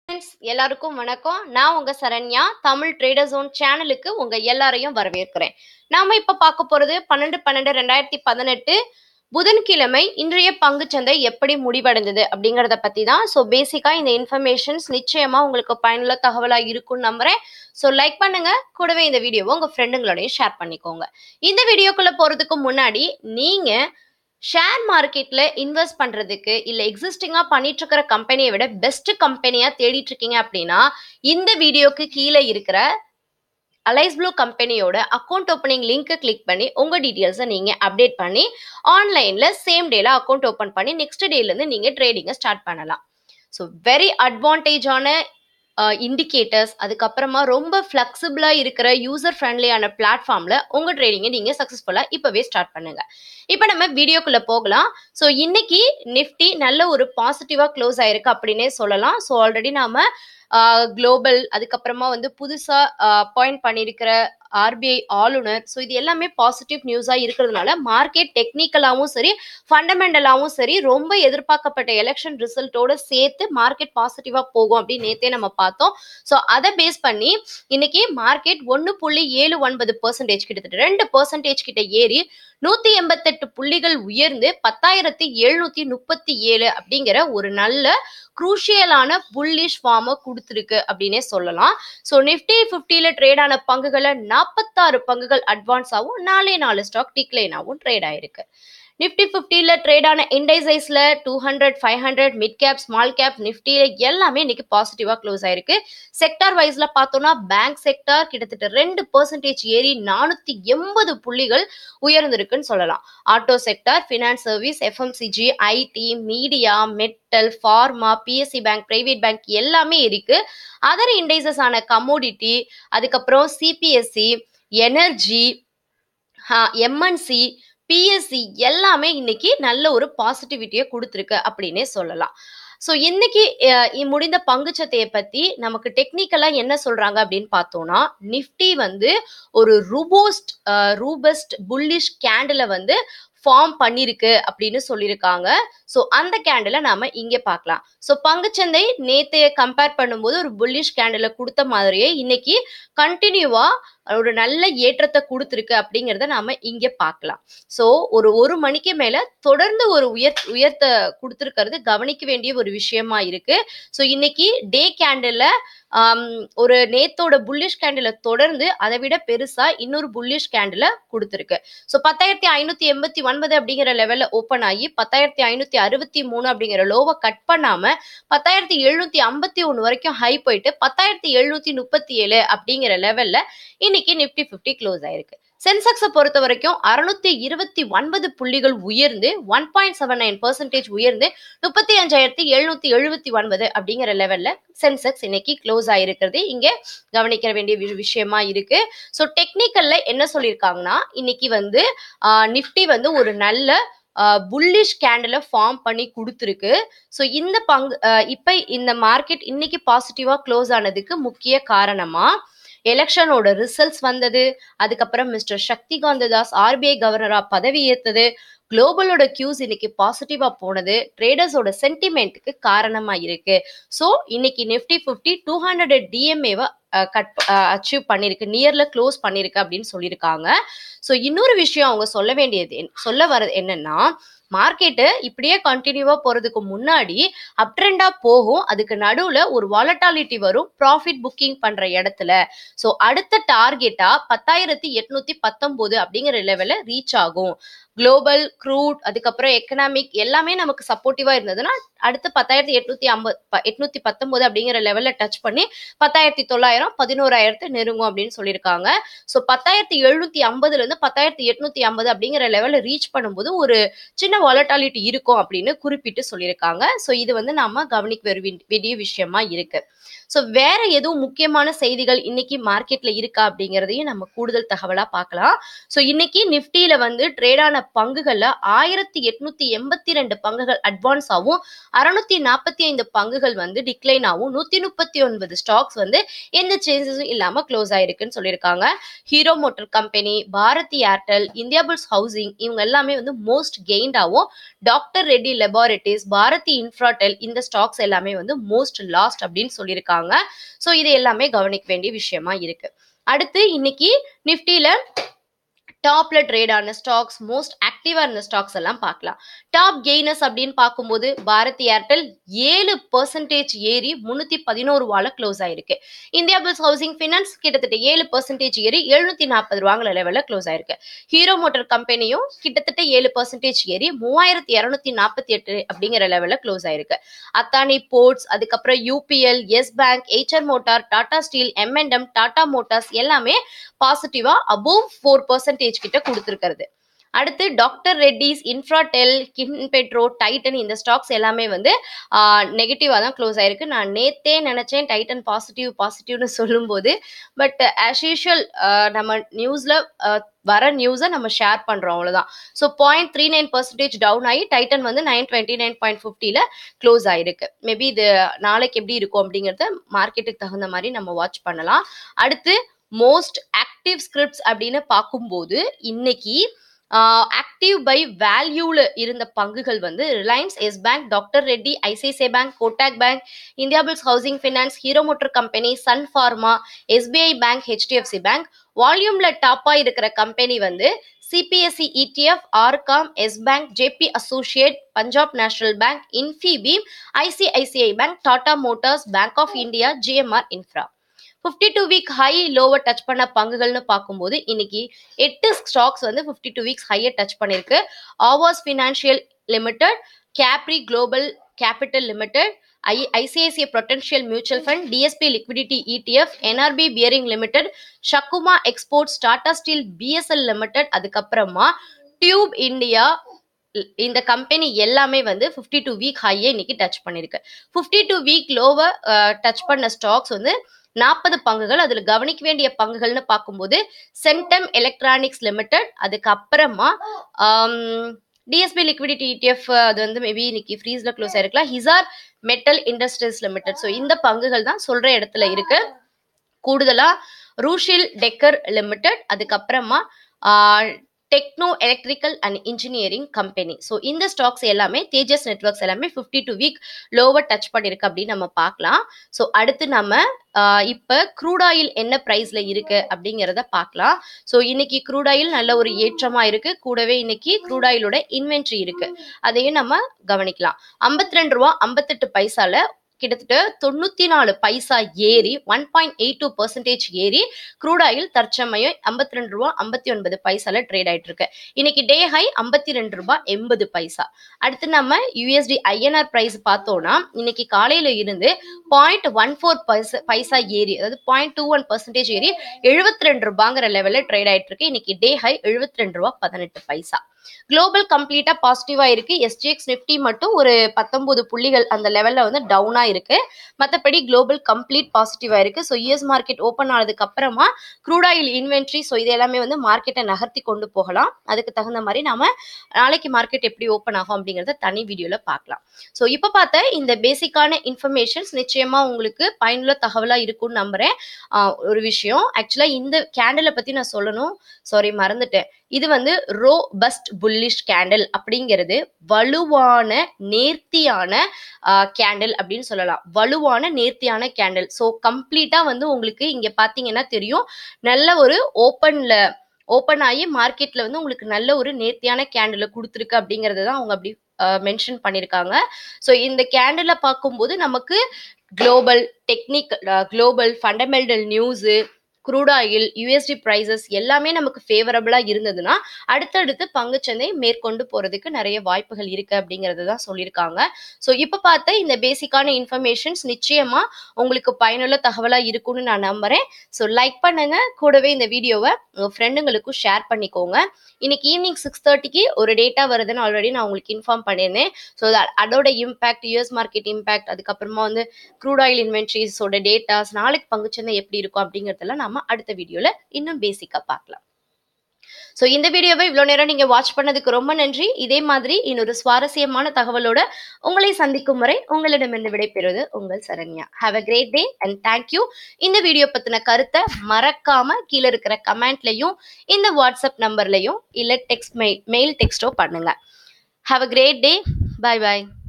friends எல்லாருக்கும் வணக்கம் நான் உங்க சரண்யா தமிழ் ட்ரேடர் ஜோன் சேனலுக்கு உங்க எல்லாரையும் வரவேற்கிறேன் நாம இப்ப பார்க்க போறது பன்னெண்டு பன்னெண்டு ரெண்டாயிரத்தி பதினெட்டு புதன்கிழமை இன்றைய பங்குச்சந்தை எப்படி முடிவடைந்தது அப்படிங்கறத பத்தி தான் ஸோ பேசிக்கா இந்த இன்ஃபர்மேஷன்ஸ் நிச்சயமா உங்களுக்கு பயனுள்ள தகவலா இருக்கும்னு நம்புறேன் ஸோ லைக் பண்ணுங்க கூடவே இந்த வீடியோவை உங்க ஃப்ரெண்டுங்களோடய ஷேர் பண்ணிக்கோங்க இந்த வீடியோக்குள்ள போறதுக்கு முன்னாடி நீங்க ஷேர் மார்க்கெட்ல இன்வெஸ்ட் பண்றதுக்கு இல்ல எக்ஸிஸ்டிங்கா பண்ணிட்டு இருக்கிற கம்பெனியை விட பெஸ்ட் கம்பெனியா தேடிட்டு இருக்கீங்க அப்படின்னா இந்த வீடியோக்கு கீழே இருக்கிற அலைஸ் ப்ளூ கம்பெனியோட அக்கௌண்ட் ஓப்பனிங் லிங்க்கை கிளிக் பண்ணி உங்க டீட்டெயில்ஸை நீங்க அப்டேட் பண்ணி ஆன்லைன்ல சேம் டேல அக்கௌண்ட் ஓப்பன் பண்ணி நெக்ஸ்ட் டேல இருந்து நீங்க ட்ரேடிங்கை ஸ்டார்ட் பண்ணலாம் ஸோ வெரி அட்வான்டேஜான இண்டிகேட்டர்ஸ் அதுக்கப்புறமா ரொம்ப ஃப்ளெக்சிபிளாக இருக்கிற யூசர் ஃப்ரெண்ட்லியான பிளாட்ஃபார்மில் உங்கள் ட்ரேடிங்கை நீங்கள் சக்ஸஸ்ஃபுல்லாக இப்போவே ஸ்டார்ட் பண்ணுங்கள் இப்போ நம்ம வீடியோக்குள்ளே போகலாம் ஸோ இன்னைக்கு நிஃப்டி நல்ல ஒரு பாசிட்டிவாக க்ளோஸ் ஆயிருக்கு அப்படின்னே சொல்லலாம் ஸோ ஆல்ரெடி நாம குளோபல் அதுக்கப்புறமா வந்து புதுசாக அப்பாயிண்ட் பண்ணியிருக்கிற ஆர்பிஐ ஆளுநர் ஸோ இது எல்லாமே பாசிட்டிவ் நியூஸாக இருக்கிறதுனால மார்க்கெட் டெக்னிக்கலாகவும் சரி ஃபண்டமெண்டலாகவும் சரி ரொம்ப எதிர்பார்க்கப்பட்ட எலெக்ஷன் ரிசல்ட்டோட சேர்த்து மார்க்கெட் பாசிட்டிவாக போகும் அப்படின்னு நேத்தே நம்ம பார்த்தோம் ஸோ அதை பேஸ் பண்ணி இன்னைக்கு மார்க்கெட் ஒன்று புள்ளி ஏழு ஒன்பது பர்சன்டேஜ் கிட்டத்தட்ட ரெண்டு பர்சன்டேஜ் கிட்ட ஏறி நூத்தி எண்பத்தெட்டு புள்ளிகள் உயர்ந்து பத்தாயிரத்தி எழுநூத்தி முப்பத்தி ஏழு அப்படிங்கிற ஒரு நல்ல குரூஷியலான புல்லிஷ் ஃபார்மை கொடுத்துருக்கு அப்படின்னே சொல்லலாம் ஸோ நிஃப்டி ஃபிஃப்டியில் ட்ரேட் ஆன பங்குகளை நாற்பத்தாறு பங்குகள் அட்வான்ஸாகவும் நாலே நாலு ஸ்டாக் டிக்ளைனாகவும் ட்ரேட் ஆயிருக்கு நிஃப்டி ஃபிஃப்டியில் ட்ரேட் ஆன இண்டைசைஸில் two hundred five hundred mid cap small cap நிஃப்டியில் எல்லாமே இன்னைக்கு பாசிட்டிவாக க்ளோஸ் ஆயிருக்கு செக்டார் வைஸில் பார்த்தோம்னா பேங்க் செக்டார் கிட்டத்தட்ட ரெண்டு பர்சன்டேஜ் ஏறி நானூற்றி எண்பது புள்ளிகள் உயர்ந்திருக்குன்னு சொல்லலாம் auto sector finance service FMCG IT media metal pharma PSE bank private bank எல்லாமே இருக்கு அதர் இண்டைசஸ் ஆன கமோடிட்டி அதுக்கப்புறம் சிபிஎஸ்சி எனர்ஜி எம்என்சி பிஎஸ்சி எல்லாமே இன்னைக்கு நல்ல ஒரு பாசிட்டிவிட்டியை கொடுத்துருக்கு அப்படின்னே சொல்லலாம் ஸோ இன்னைக்கு முடிந்த பங்குச்சத்தையை பத்தி நமக்கு டெக்னிக்கலா என்ன சொல்றாங்க அப்படின்னு பார்த்தோம்னா நிஃப்டி வந்து ஒரு ரூபோஸ்ட் ரூபஸ்ட் புல்லிஷ் கேண்டில வந்து ஃபார்ம் பண்ணிருக்கு அப்படின்னு சொல்லியிருக்காங்க ஸோ அந்த கேண்டிலை நாம இங்கே பார்க்கலாம் ஸோ பங்குச்சந்தை நேத்தைய கம்பேர் பண்ணும்போது ஒரு புல்லிஷ் கேண்டில கொடுத்த மாதிரியே இன்னைக்கு கண்டினியூவா ஒரு நல்ல ஏற்றத்தை கொடுத்துருக்கு அப்படிங்கிறத நாம இங்க பார்க்கலாம் ஸோ ஒரு ஒரு மணிக்கு மேல தொடர்ந்து ஒரு உயர் உயர்த்த கொடுத்துருக்கிறது கவனிக்க வேண்டிய ஒரு விஷயமா இருக்கு ஸோ இன்னைக்கு டே கேண்டில் ஒரு நேத்தோட புல்லிஷ் கேண்டில தொடர்ந்து அதை விட பெருசா இன்னொரு புல்லிஷ் கேண்டில கொடுத்துருக்கு ஸோ பத்தாயிரத்தி ஐநூத்தி எண்பத்தி ஒன்பது அப்படிங்கிற லெவல்ல ஓப்பன் ஆகி பத்தாயிரத்தி ஐநூத்தி அறுபத்தி மூணு அப்படிங்கிற லோவை கட் பண்ணாம பத்தாயிரத்தி எழுநூத்தி ஐம்பத்தி ஒன்று வரைக்கும் ஹை போயிட்டு பத்தாயிரத்தி எழுநூத்தி முப்பத்தி ஏழு அப்படிங்கிற லெவல்ல இன்னைக்கு நிப்டி பிப்டி க்ளோஸ் ஆயிருக்கு சென்செக்ஸை பொறுத்த வரைக்கும் அறுநூத்தி இருபத்தி ஒன்பது புள்ளிகள் உயர்ந்து one point seven nine percentage உயர்ந்து முப்பத்தி அஞ்சாயிரத்தி எழுநூத்தி எழுபத்தி ஒன்பது அப்படிங்கிற லெவல்ல சென்செக்ஸ் இன்னைக்கு க்ளோஸ் ஆயிருக்கிறது இங்க கவனிக்க வேண்டிய விஷயமா இருக்கு ஸோ டெக்னிக்கல்ல என்ன சொல்லியிருக்காங்கன்னா இன்னைக்கு வந்து நிஃப்டி வந்து ஒரு நல்ல புல்லிஷ் கேண்டில ஃபார்ம் பண்ணி கொடுத்துருக்கு ஸோ இந்த பங்கு இப்போ இந்த மார்க்கெட் இன்னைக்கு பாசிட்டிவா க்ளோஸ் ஆனதுக்கு முக்கிய காரணமா எலெக்ஷனோட ரிசல்ட்ஸ் வந்தது அதுக்கப்புறம் மிஸ்டர் சக்திகாந்த தாஸ் ஆர்பிஐ கவர்னரா பதவி ஏத்தது குளோபலோட கியூஸ் இன்னைக்கு பாசிட்டிவா போனது ட்ரேடர்ஸோட சென்டிமெண்ட்டுக்கு காரணமா இருக்கு ஸோ இன்னைக்கு நிஃப்டி ஃபிஃப்டி டூ ஹண்ட்ரட் டிஎம்ஏவை கட் அச்சீவ் பண்ணிருக்கு நியர்ல க்ளோஸ் பண்ணிருக்கு அப்படின்னு சொல்லியிருக்காங்க ஸோ இன்னொரு விஷயம் அவங்க சொல்ல வேண்டியது சொல்ல வர்றது என்னன்னா மார்க்கெட்டு இப்படியே கண்டினியூவா போறதுக்கு முன்னாடி அப் ட்ரெண்டா போகும் அதுக்கு நடுவுல ஒரு வாலட்டாலிட்டி வரும் ப்ராஃபிட் புக்கிங் பண்ற இடத்துல ஸோ அடுத்த டார்கெட்டா பத்தாயிரத்தி எட்நூத்தி பத்தொன்பது அப்படிங்கிற லெவல்ல ரீச் ஆகும் குளோபல் க்ரூட் அதுக்கப்புறம் எக்கனாமிக் எல்லாமே நமக்கு சப்போர்ட்டிவா இருந்ததுன்னா அடுத்து பத்தாயிரத்தி எட்நூத்தி ஐம்பது எட்நூத்தி பத்தொன்பது அப்படிங்கிற லெவல்ல டச் பண்ணி பத்தாயிரத்தி தொள்ளாயிரம் பதினோராயிரத்து நெருங்கும் அப்படின்னு சொல்லியிருக்காங்க ஸோ பத்தாயிரத்தி எழுநூத்தி ஐம்பதுல இருந்து பத்தாயிரத்தி எட்நூத்தி ஐம்பது அப்படிங்கிற லெவல்ல ரீச் பண்ணும்போது ஒரு சின்ன வாலட்டாலிட்டி இருக்கும் அப்படின்னு குறிப்பிட்டு சொல்லியிருக்காங்க ஸோ இது வந்து நாம கவனிக்க வேண்டிய விஷயமா இருக்கு ஸோ வேற எதுவும் முக்கியமான செய்திகள் இன்னைக்கு மார்க்கெட்ல இருக்கா அப்படிங்கிறதையும் நம்ம கூடுதல் தகவலா பார்க்கலாம் ஸோ இன்னைக்கு நிஃப்டியில வந்து ட்ரேடான பங்குகள்ல ஆயிரத்தி எட்நூத்தி எண்பத்தி ரெண்டு பங்குகள் அட்வான்ஸ் ஆகும் அறுநூத்தி நாற்பத்தி ஐந்து பங்குகள் வந்து டிக்ளைன் ஆகும் நூத்தி முப்பத்தி ஒன்பது ஸ்டாக்ஸ் வந்து எந்த சேஞ்சஸும் இல்லாம க்ளோஸ் ஆயிருக்குன்னு சொல்லியிருக்காங்க Hero Motor company Bharti Airtel India Bulls housing இவங்க எல்லாமே வந்து மோஸ்ட் கெயின்ட் ஆகும் doctor Reddy laboratories Bharti Infratel இந்த ஸ்டாக்ஸ் எல்லாமே வந்து மோஸ்ட் லாஸ்ட் அப்படின்னு சொல்லியிருக்காங்க ஸோ இது எல்லாமே கவனிக்க வேண்டிய விஷயமா இருக்கு அடுத்து இன்னைக்கு நிஃப்டியில டாப்ல ட்ரேட் ஆன ஸ்டாக்ஸ் மோஸ்ட் ஆக்டிவா இருந்த ஸ்டாக்ஸ் எல்லாம் பார்க்கலாம் டாப் கெய்னர்ஸ் அப்படின்னு பார்க்கும்போது பாரதி ஏர்டெல் ஏழு பர்சன்டேஜ் ஏறி முன்னூத்தி பதினோரு ரூபால க்ளோஸ் ஆயிருக்கு இந்தியா பில்ஸ் ஹவுசிங் ஃபினான்ஸ் கிட்டத்தட்ட ஏழு பர்சன்டேஜ் ஏறி எழுநூத்தி நாற்பது ரூபாங்கிற லெவலில் க்ளோஸ் ஆயிருக்கு ஹீரோ மோட்டார் கம்பெனியும் கிட்டத்தட்ட ஏழு பர்சன்டேஜ் ஏறி மூவாயிரத்தி இரநூத்தி நாற்பத்தி எட்டு அப்படிங்கிற லெவலில் க்ளோஸ் ஆயிருக்கு அத்தானி போர்ட்ஸ் அதுக்கப்புறம் UPL Yes bank Eicher motor Tata steel M N M Tata motors எல்லாமே பாசிட்டிவா அபோவ் ஃபோர் பர்சன்டேஜ் கிட்ட கொடுத்துருக்கிறது அடுத்து டாக்டர் ரெட்டிஸ் இன்ஃப்ராடெல் கின் பெட்ரோ டைட்டன் இந்த ஸ்டாக்ஸ் எல்லாமே வந்து நெகட்டிவாக தான் க்ளோஸ் ஆயிருக்கு நான் நேத்தே நினைச்சேன் டைட்டன் பாசிட்டிவ் பாசிட்டிவ்னு சொல்லும்போது பட் ஆஸ் யூஷுவல் நம்ம நியூஸ்ல வர நியூஸை நம்ம ஷேர் பண்றோம் அவ்வளவுதான் so point three nine percentage down ஆகி டைட்டன் வந்து நைன் டுவெண்ட்டி நைன் பாயிண்ட் ஃபிஃப்டியில் க்ளோஸ் ஆயிருக்கு மேபி இது நாளைக்கு எப்படி இருக்கும் அப்படிங்கிறத மார்க்கெட்டுக்கு தகுந்த மாதிரி நம்ம வாட்ச் பண்ணலாம் அடுத்து மோஸ்ட் ஆக்டிவ் ஸ்கிரிப்ட்ஸ் அப்படின்னு பார்க்கும்போது இன்னைக்கு ஆக்டிவ் பை வேல்யூல இருந்த பங்குகள் வந்து Reliance Yes bank doctor Reddy ICICI bank Kotak bank India Bulls housing finance Hero motor company Sun pharma SBI bank HDFC bank வால்யூம்ல டாப்பா இருக்கிற கம்பெனி வந்து CPSE ETF RCom Yes bank JP associate Punjab national bank Infibeam ICICI bank Tata motors bank of India GMR infra fifty two week high லோவை touch பண்ண பங்குகள்னு பார்க்கும்போது இன்னைக்கு எட்டு ஸ்டாக்ஸ் வந்து ஃபிஃப்டி டூ வீக்ஸ் ஹையை டச் பண்ணியிருக்கு Awas financial limited Capri global capital limited I ICICI prudential mutual fund DSP liquidity ETF NRB bearing limited ஷக்குமா exports Tata steel BSL limited அதுக்கப்புறமா டியூப் இந்தியா இந்த கம்பெனி எல்லாமே வந்து ஃபிஃப்டி டூ வீக் ஹையை இன்னைக்கு touch பண்ணியிருக்கு ஃபிஃப்டி டூ வீக் லோவை touch பண்ண ஸ்டாக்ஸ் வந்து நாற்பது பங்குகள் அதில் கவனிக்க வேண்டிய பங்குகள்னு பார்க்கும்போது சென்டம் எலக்ட்ரானிக்ஸ் லிமிடெட் அதுக்கப்புறமா டிஎஸ்பி லிக்விடிட்டி இடிஎஃப் அது வந்து மேபி இன்னைக்கு ஃப்ரீஸ்ல க்ளோஸ் ஆயிருக்கலாம் Hisar metal industries limited so இந்த பங்குகள் தான் சொல்ற இடத்துல இருக்கு கூடுதலா ரூஷில் டெக்கர் லிமிடெட் அதுக்கப்புறமா techno electrical and engineering company so இந்த ஸ்டாக்ஸ் எல்லாமே தேஜஸ் நெட்ஒர்க்ஸ் எல்லாமே fifty two week lower touch பண்ணியிருக்கு அப்படின்னு நம்ம பார்க்கலாம் ஸோ அடுத்து நம்ம இப்போ க்ரூட் ஆயில் என்ன ப்ரைஸில் இருக்கு அப்படிங்கிறத பார்க்கலாம் ஸோ இன்னைக்கு க்ரூட் ஆயில் நல்ல ஒரு ஏற்றமாக இருக்கு கூடவே இன்னைக்கு க்ரூட் ஆயிலோட இன்வென்ட்ரி இருக்கு அதையும் நம்ம கவனிக்கலாம் ஐம்பத்தி ரெண்டு ரூபா ஐம்பத்தெட்டு பைசால கிட்டத்தட்ட தொண்ணூத்தி நாலு பைசா ஏறி one point eight two percentage ஏறி க்ரூட் ஆயில் தற்சமயம் ஐம்பத்தி ரெண்டு ரூபா ஐம்பத்தி ஒன்பது பைசால ட்ரேட் ஆயிட்டு இருக்கு இன்னைக்கு டே ஹை ஐம்பத்தி ரெண்டு ரூபா எண்பது பைசா அடுத்து நம்ம யூஎஸ்டி ஐஎன்ஆர் பிரைஸ் பார்த்தோம்னா இன்னைக்கு காலையில இருந்து பாயிண்ட் ஒன் ஃபோர் பைசா ஏறி அதாவது பாயிண்ட் டூ ஒன் பர்சன்டேஜ் ஏறி எழுபத்தி ரெண்டு ரூபாங்கிற லெவலில் ட்ரேட் ஆயிட்டு இருக்கு இன்னைக்கு டே ஹை எழுபத்தி ரெண்டு ரூபா பதினெட்டு பைசா குளோபல் கம்ப்ளீட்டா பாசிட்டிவா இருக்கு எஸ்ஜிஎக்ஸ் நிப்டி மட்டும் ஒரு பத்தொன்பது புள்ளிகள் அந்த லெவல்ல வந்து டவுனா இருக்கு மற்றபடி குளோபல் கம்ப்ளீட் பாசிட்டிவா இருக்கு ஸோ யூஎஸ் மார்க்கெட் ஓப்பன் ஆனதுக்கு அப்புறமா க்ரூட் ஆயில் இன்வென்ட்ரி ஸோ இது எல்லாமே வந்து மார்க்கெட்டை நகர்த்தி கொண்டு போகலாம் அதுக்கு தகுந்த மாதிரி நாம நாளைக்கு மார்க்கெட் எப்படி ஓப்பன் ஆகும் அப்படிங்கறத தனி வீடியோல பார்க்கலாம் ஸோ இப்போ பார்த்த இந்த பேசிக்கான இன்ஃபர்மேஷன்ஸ் நிச்சயமா உங்களுக்கு பயனுள்ள தகவலா இருக்கும்னு நம்புறேன் ஒரு விஷயம் ஆக்சுவலா இந்த கேண்டலை பத்தி நான் சொல்லணும் சாரி மறந்துட்டேன் இது வந்து ரோ பஸ்ட் புல்லிஷ் கேண்டில் அப்படிங்கிறது வலுவான நேர்த்தியான கேண்டில் அப்படின்னு சொல்லலாம் வலுவான நேர்த்தியான கேண்டில் ஸோ கம்ப்ளீட்டா வந்து உங்களுக்கு இங்க பாத்தீங்கன்னா தெரியும் நல்ல ஒரு ஓப்பன்ல ஓப்பன் ஆகி மார்க்கெட்ல வந்து உங்களுக்கு நல்ல ஒரு நேர்த்தியான கேண்டில் கொடுத்துருக்கு அப்படிங்கறது தான் அவங்க அப்படி மென்ஷன் பண்ணியிருக்காங்க ஸோ இந்த கேண்டிலை பார்க்கும்போது நமக்கு global technic global fundamental news crude oil USD prices எல்லாமே நமக்கு ஃபேவரபிளாக இருந்ததுன்னா அடுத்தடுத்து பங்குச்சந்தை மேற்கொண்டு போகிறதுக்கு நிறைய வாய்ப்புகள் இருக்குது அப்படிங்கிறது தான் சொல்லியிருக்காங்க ஸோ இப்போ பார்த்த இந்த பேசிக்கான இன்ஃபர்மேஷன்ஸ் நிச்சயமாக உங்களுக்கு பயனுள்ள தகவலாக இருக்கும்னு நான் நம்புகிறேன் ஸோ லைக் பண்ணுங்க கூடவே இந்த வீடியோவை உங்கள் ஃப்ரெண்டுங்களுக்கும் ஷேர் பண்ணிக்கோங்க இன்னைக்கு ஈவினிங் சிக்ஸ் தேர்ட்டிக்கு ஒரு டேட்டா வருதுன்னு ஆல்ரெடி நான் உங்களுக்கு இன்ஃபார்ம் பண்ணியிருந்தேன் ஸோ அதோட இம்பாக்ட் யூஎஸ் மார்க்கெட் இம்பாக்ட் அதுக்கப்புறமா வந்து க்ரூட் ஆயில் இன்வென்ட்ரிஸோட டேட்டாஸ் நாளைக்கு பங்குச்சந்தை எப்படி இருக்கும் அப்படிங்கிறதெல்லாம் நாம அடுத்த வீடியோல இன்னும் பேசிக்கா பார்க்கலாம் ஸோ இந்த வீடியோவை இவ்வளோ நேரம் நீங்கள் வாட்ச் பண்ணதுக்கு ரொம்ப நன்றி இதே மாதிரி இன்னொரு சுவாரஸ்யமான தகவலோட உங்களை சந்திக்கும் வரை உங்களிடமிருந்து விடைபெறுவது உங்கள் Saranya have a great day and thank you இந்த வீடியோ பற்றின கருத்தை மறக்காம கீழே இருக்கிற கமெண்ட்லையும் இந்த வாட்ஸ்அப் நம்பர்லையும் இல்லை டெக்ஸ்ட் மெயில் மெயில் டெக்ஸ்டோ பண்ணுங்க have a great day bye bye